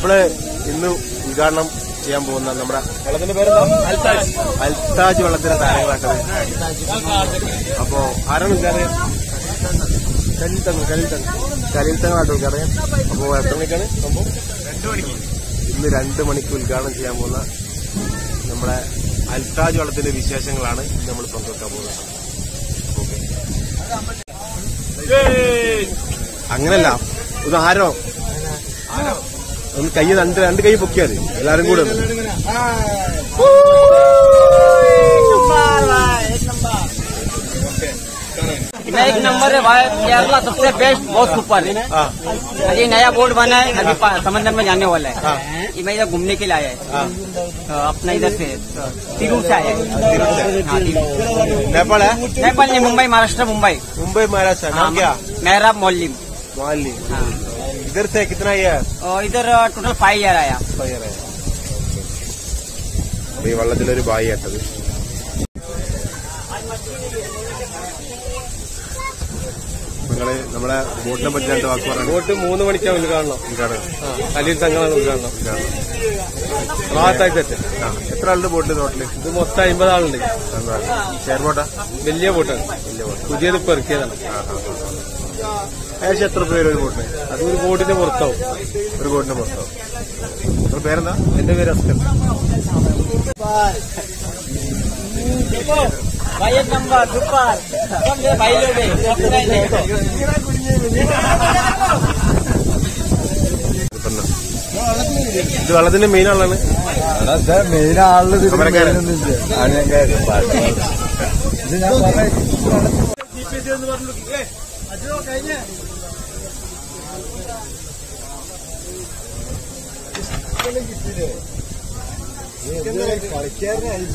നമ്മള് ഇന്ന് ഉദ്ഘാടനം ചെയ്യാൻ പോകുന്ന നമ്മുടെ വെള്ളത്തിന്റെ പേരെന്താ അൽത്താജ് വെള്ളത്തിന്റെ താരങ്ങളാട്ടത് അപ്പോ ആരാണ് ഉദ്ഘാടനം കലിൽ തങ്ങൾ കലിൽ തങ്ങൾ കലിൽ തങ്ങളായിട്ട് ഉദ്ഘാടനം അപ്പോ എത്ര മണിക്കാണ് സംഭവം രണ്ടു മണിക്ക് ഇന്ന് രണ്ട് മണിക്ക് ഉദ്ഘാടനം ചെയ്യാൻ പോകുന്ന നമ്മുടെ അൽത്താജ് വെള്ളത്തിന്റെ വിശേഷങ്ങളാണ് ഇന്ന് നമ്മൾ പങ്കുവെക്കാൻ പോകുന്നത് ഓക്കെ അങ്ങനല്ല ഇത് ആരോ ഒന്ന് കൈ രണ്ട് രണ്ട് കൈ പൊക്കിയാൽ എല്ലാരും കൂടെ ഒന്ന്. एक नंबर है भाई केरला सबसे बेस्ट बहुत सुपर है ആ अभी नया बोर्ड बना है अभी पा- समंदर में जाने वाला है ये मैं इधर घूमने के लिए आया है ആ अ, अपना इधर से तिरू से आया है हाँ, तिरू। नेपाल है नेपाल नहीं मुंबई महाराष्ट्र मुंबई मुंबई महाराष्ट्र नाम क्या मेहरा मोलिम मोहाली हाँ इधर से कितना ईयर और इधर टोटल फाइव ईयर आया ഈ വള്ളത്തിലൊരു ബായി ആട്ടത് നിങ്ങള് നമ്മളെ ബോട്ടിനെ പറ്റി രണ്ട് വാക്ക് പറഞ്ഞു ബോട്ട് മൂന്ന് മണിക്കാണ് ഉദ്ഘാടനം ഉദ്ഘാടനം കലീൽ തങ്ങളാണ് ഉദ്ഘാടനം ഉദ്ഘാടനം ഭാഗത്തായി തെറ്റ് ആ എത്ര ആളുടെ ബോട്ടിൽ തോട്ടില് ഇത് മൊത്തം അമ്പത് ആളുണ്ട് ഷെയർ ബോട്ടാ വലിയ ബോട്ടാണ് പുതിയത് ഇപ്പൊ ഇറക്കിയതാണ് ഏകദേശം എത്ര പേര് ഒരു ബോട്ടിന് അത് ഒരു ബോട്ടിന്റെ പുറത്താവും ഒരു ബോട്ടിന് മൊത്തം നിങ്ങളുടെ പേരെന്താ എന്റെ പേര് അസ്കർ भाई एक नंबर सुपर सब मेरे भाई लोग हैं सब मेरे പറഞ്ഞോ. ഇത് വെള്ളത്തിന്റെ മെയിൻ ആളാണ് മെയിൻ ആളില് അമരക്കാരൻ. ഇത് ഞാൻ പറയാം കളിക്കാരനായി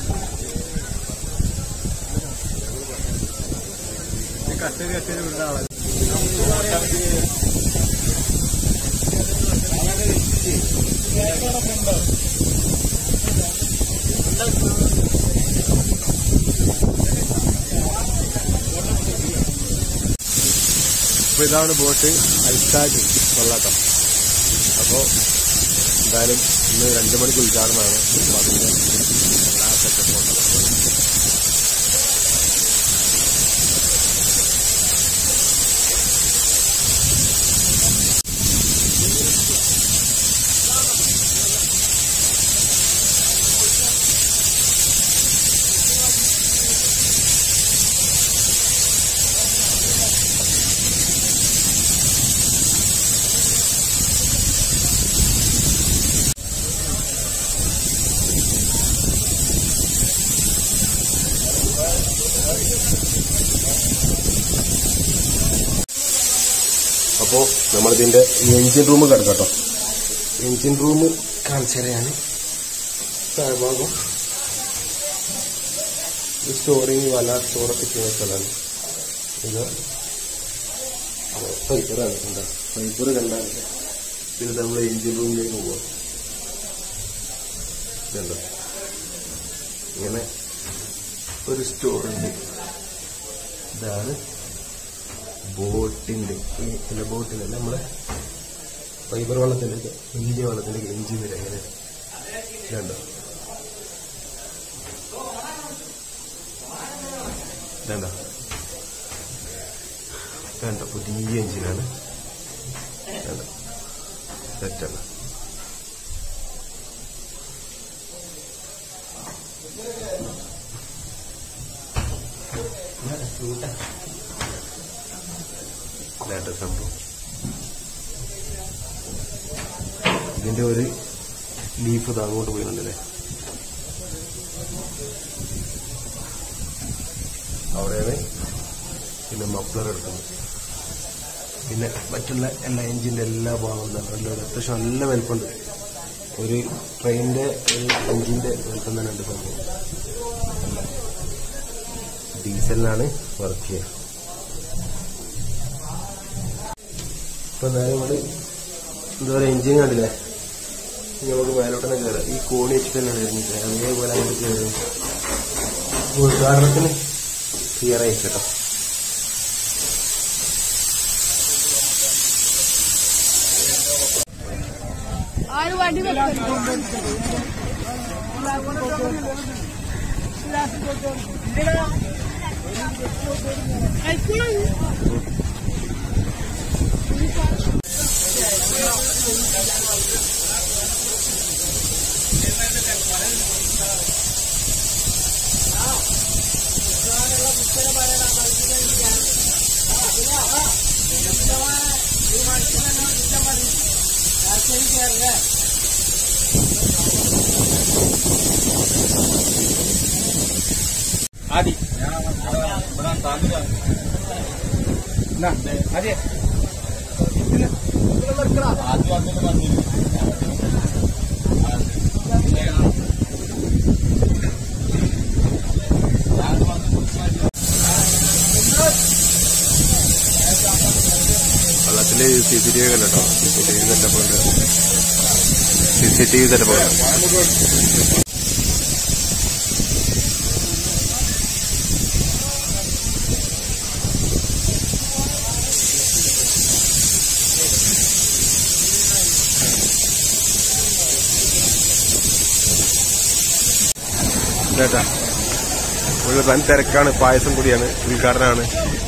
അപ്പൊ ഇതാണ് ബോട്ട് അൽത്താജ് കൊള്ളാട്ടം അപ്പോ എന്തായാലും ഇന്ന് രണ്ടു മണിക്ക് ഉദ്ഘാടനമാണ് അപ്പൊ അതിന്റെ എല്ലാ സെറ്റപ്പും ഉണ്ട്. അപ്പോ നമ്മളിതിന്റെ എഞ്ചിൻ റൂം കിടക്കട്ടോ എഞ്ചിൻ റൂം കാണിച്ചറിയാണ് താഴ്ഭാഗം ഇത് സ്റ്റോറിങ് വല സ്റ്റോറൊക്കെ ചെയ്യുന്ന സ്ഥലമാണ് ഇത് ഫൈബറാണ് എന്താ ഫൈബർ കണ്ടാൽ പിന്നെ നമ്മൾ എഞ്ചിൻ റൂമിലേക്ക് പോവാം ഇതുണ്ടോ ഇങ്ങനെ ഒരു സ്റ്റോറുണ്ട് ഇതാണ് ബോട്ടിന്റെ ഈ അല്ല ബോട്ടിന്റെ അല്ല നമ്മളെ ഫൈബർ വെള്ളത്തിന്റെ വലിയ വെള്ളത്തിന്റെ എഞ്ചിൻ വരെ എങ്ങനെ ഇതുണ്ടോ ഇതുണ്ടോ ഇതുണ്ടോ പുതിയ എഞ്ചിനാണ് ഇതുണ്ടോ സെറ്റാണ് ഇതാട്ടോ സംഭവം ഇതിന്റെ ഒരു ലീഫ് ഇത് അങ്ങോട്ട് പോയിട്ടുണ്ടല്ലേ അവിടെയാണ് പിന്നെ മഫ്ലർ എടുക്കുന്നത് പിന്നെ മറ്റുള്ള എല്ലാ എഞ്ചിന്റെ എല്ലാ ഭാഗവും തന്നെ നല്ല ഒരു അത്യാവശ്യം നല്ല വലിപ്പമുണ്ട് ഒരു ട്രെയിനിന്റെ ഒരു എഞ്ചിന്റെ വലിപ്പം തന്നെ ഉണ്ട് സംഭവം നല്ല ഡീസലിനാണ് വർക്ക് ചെയ്യുക ഇപ്പൊ നേരെ നമ്മള് എന്താ പറയാ എഞ്ചിൻ കണ്ടില്ലേ ഇനി നമുക്ക് മേലോട്ടന്നെ കയറാം ഈ കോണി വെച്ചിട്ട് തന്നെ വരുന്നത് അതേപോലെ അങ്ങോട്ട് കയറും ഉദ്ഘാടനത്തിന് ക്ലിയർ ആയി കേട്ടോ ആര് വണ്ടി വെക്കണം വെള്ളത്തില് സി സി ടി വി കണ്ടോ C C T V setup ഉണ്ട് C C T V setup ഉണ്ട് ചേട്ടാ ഒരു വൻ തിരക്കാണ് പായസം കൂടിയാണ് ഉദ്ഘാടനമാണ്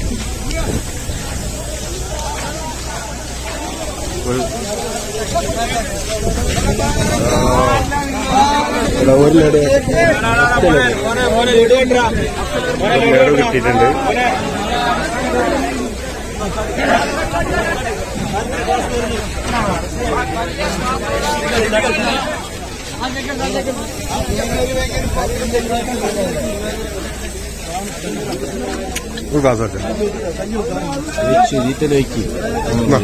ഒരു ഇവിടെ ഒരു ലഡു ഒരു ലഡു കിട്ടിയിട്ടുണ്ട് ഒരു ഗ്ലാസ് ഒക്കെ എന്നാ.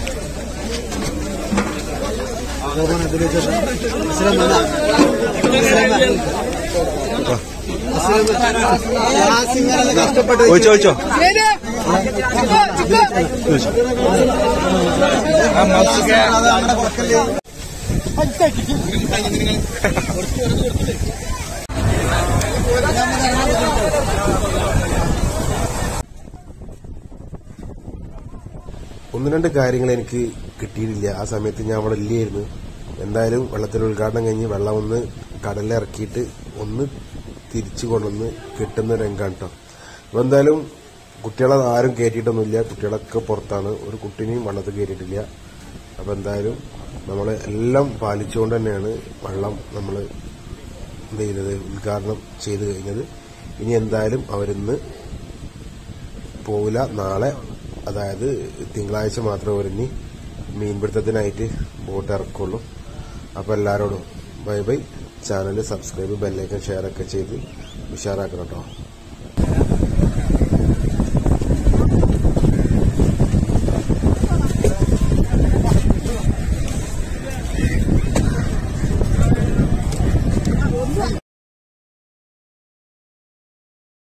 ഒഴിച്ചോ ഒഴിച്ചോ ഒഴിച്ചോ. ഒന്ന് രണ്ട് കാര്യങ്ങൾ എനിക്ക് കിട്ടിയിട്ടില്ല ആ സമയത്ത് ഞാൻ അവിടെ ഇല്ലായിരുന്നു എന്തായാലും വെള്ളത്തിൽ ഉദ്ഘാടനം കഴിഞ്ഞ് വെള്ളം ഒന്ന് കടലിറക്കിയിട്ട് ഒന്ന് തിരിച്ചു കൊണ്ടുവന്ന് കിട്ടുന്ന രംഗാണ് കേട്ടോ അപ്പൊ എന്തായാലും കുട്ടികളെ ആരും കയറ്റിയിട്ടൊന്നുമില്ല കുട്ടികളൊക്കെ പുറത്താണ് ഒരു കുട്ടീനെയും വെള്ളത്തിൽ കയറ്റിയിട്ടില്ല അപ്പൊ എന്തായാലും നമ്മൾ എല്ലാം പാലിച്ചുകൊണ്ട് തന്നെയാണ് വെള്ളം നമ്മൾ എന്ത് ചെയ്തത് ഉദ്ഘാടനം ചെയ്ത് കഴിഞ്ഞത് ഇനി എന്തായാലും അവരിന്ന് പോവില്ല നാളെ അതായത് തിങ്കളാഴ്ച മാത്രമേ അവരിനി മീൻപിടുത്തത്തിനായിട്ട് ബോട്ട് ഇറക്കുള്ളൂ അപ്പൊ എല്ലാവരോടും ബൈ ബൈ ചാനൽ സബ്സ്ക്രൈബ് ബെല്ലൈക്കൻ ഷെയർ ഒക്കെ ചെയ്ത് ഉഷാറാക്കണം കേട്ടോ